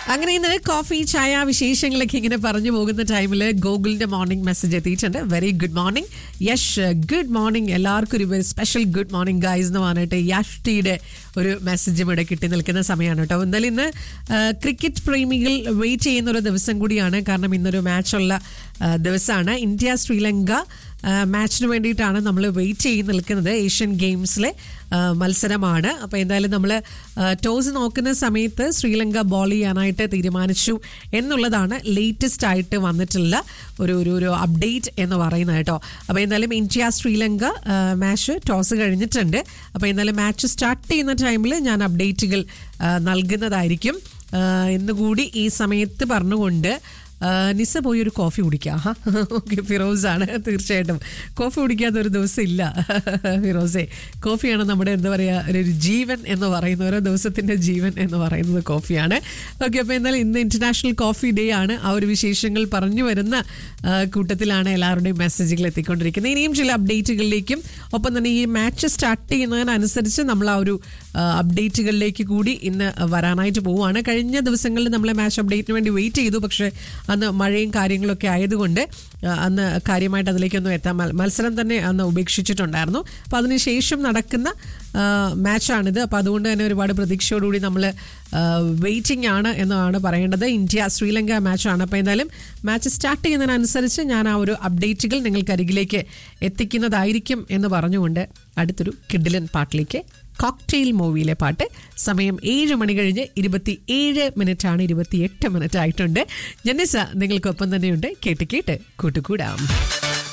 അങ്ങനെ ഇന്ന് കോഫി ചായ വിശേഷങ്ങളൊക്കെ ഇങ്ങനെ പറഞ്ഞു പോകുന്ന ടൈമിൽ ഗൂഗിളിന്റെ മോർണിംഗ് മെസ്സേജ് എത്തിയിട്ടുണ്ട് very good morning Yash good morning എല്ലാവർക്കും ഒരു സ്പെഷ്യൽ ഗുഡ് മോർണിംഗ് ഗൈസ് എന്ന് പറഞ്ഞിട്ട് യഷ് ടീയുടെ ഒരു മെസ്സേജും ഇവിടെ കിട്ടി നിൽക്കുന്ന സമയമാണ് കേട്ടോ എന്തായാലും ഇന്ന് ക്രിക്കറ്റ് പ്രേമികൾ വെയിറ്റ് ചെയ്യുന്ന ഒരു ദിവസം കൂടിയാണ് കാരണം ഇന്നൊരു മാച്ചുള്ള ദിവസമാണ് ഇന്ത്യ ശ്രീലങ്ക മാച്ചിന് വേണ്ടിയിട്ടാണ് നമ്മൾ വെയിറ്റ് ചെയ്ത് നിൽക്കുന്നത് ഏഷ്യൻ ഗെയിംസിലെ മത്സരമാണ് അപ്പോൾ എന്തായാലും നമ്മൾ ടോസ് നോക്കുന്ന സമയത്ത് ശ്രീലങ്ക ബോൾ ചെയ്യാനായിട്ട് തീരുമാനിച്ചു എന്നുള്ളതാണ് ലേറ്റസ്റ്റ് ആയിട്ട് വന്നിട്ടുള്ള ഒരു ഒരു ഒരു അപ്ഡേറ്റ് എന്ന് പറയുന്നത് കേട്ടോ അപ്പോൾ എന്തായാലും ഇന്ത്യ ശ്രീലങ്ക മാച്ച് ടോസ് കഴിഞ്ഞിട്ടുണ്ട് അപ്പോൾ എന്തായാലും മാച്ച് സ്റ്റാർട്ട് ചെയ്യുന്ന ടൈമിൽ ഞാൻ അപ്ഡേറ്റുകൾ നൽകുന്നതായിരിക്കും എന്നുകൂടി ഈ സമയത്ത് പറഞ്ഞുകൊണ്ട് നിസ പോയി ഒരു കോഫി കുടിക്കാം ഓക്കെ ഫിറോസ് ആണ് തീർച്ചയായിട്ടും കോഫി കുടിക്കാത്ത ഒരു ദിവസം ഇല്ല ഫിറോസേ കോഫിയാണ് നമ്മുടെ എന്താ പറയുക ഒരു ജീവൻ എന്ന് പറയുന്ന ഓരോ ദിവസത്തിൻ്റെ ജീവൻ എന്ന് പറയുന്നത് കോഫിയാണ് ഓക്കെ അപ്പോൾ എന്നാലും ഇന്ന് ഇൻ്റർനാഷണൽ കോഫി ഡേ ആണ് ആ ഒരു വിശേഷങ്ങൾ പറഞ്ഞു വരുന്ന കൂട്ടത്തിലാണ് എല്ലാവരുടെയും മെസ്സേജുകൾ എത്തിക്കൊണ്ടിരിക്കുന്നത് ഇനിയും ചില അപ്ഡേറ്റുകളിലേക്കും ഒപ്പം തന്നെ ഈ മാച്ച് സ്റ്റാർട്ട് ചെയ്യുന്നതിനനുസരിച്ച് നമ്മൾ ആ ഒരു അപ്ഡേറ്റുകളിലേക്ക് കൂടി ഇന്ന് വരാനായിട്ട് പോവുകയാണ് കഴിഞ്ഞ ദിവസങ്ങളിൽ നമ്മളെ മാച്ച് അപ്ഡേറ്റിന് വേണ്ടി വെയിറ്റ് ചെയ്തു പക്ഷേ അന്ന് മഴയും കാര്യങ്ങളൊക്കെ ആയതുകൊണ്ട് അന്ന് കാര്യമായിട്ട് അതിലേക്കൊന്നും എത്താൻ മത്സരം തന്നെ അന്ന് ഉപേക്ഷിച്ചിട്ടുണ്ടായിരുന്നു അപ്പോൾ അതിനുശേഷം നടക്കുന്ന മാച്ചാണിത് അപ്പോൾ അതുകൊണ്ട് തന്നെ ഒരുപാട് പ്രതീക്ഷയോടുകൂടി നമ്മൾ വെയിറ്റിംഗ് ആണ് എന്നാണ് പറയേണ്ടത് ഇന്ത്യ ശ്രീലങ്ക മാച്ചാണ് അപ്പോൾ എന്തായാലും മാച്ച് സ്റ്റാർട്ട് ചെയ്യുന്നതിനനുസരിച്ച് ഞാൻ ആ ഒരു അപ്ഡേറ്റുകൾ നിങ്ങൾക്ക് അരികിലേക്ക് എത്തിക്കുന്നതായിരിക്കും എന്ന് പറഞ്ഞുകൊണ്ട് അടുത്തൊരു കിഡിലൻ പാട്ടിലേക്ക് കോക്ടെയിൽ മൂവിയിലെ പാട്ട് സമയം ഏഴ് മണി കഴിഞ്ഞ് ഇരുപത്തി ഏഴ് മിനിറ്റ് ആണ് ഇരുപത്തി എട്ട് മിനിറ്റ് ആയിട്ടുണ്ട് ജനിസ നിങ്ങൾക്കൊപ്പം തന്നെയുണ്ട് കേട്ട് കേട്ട് കൂട്ടുകൂടാം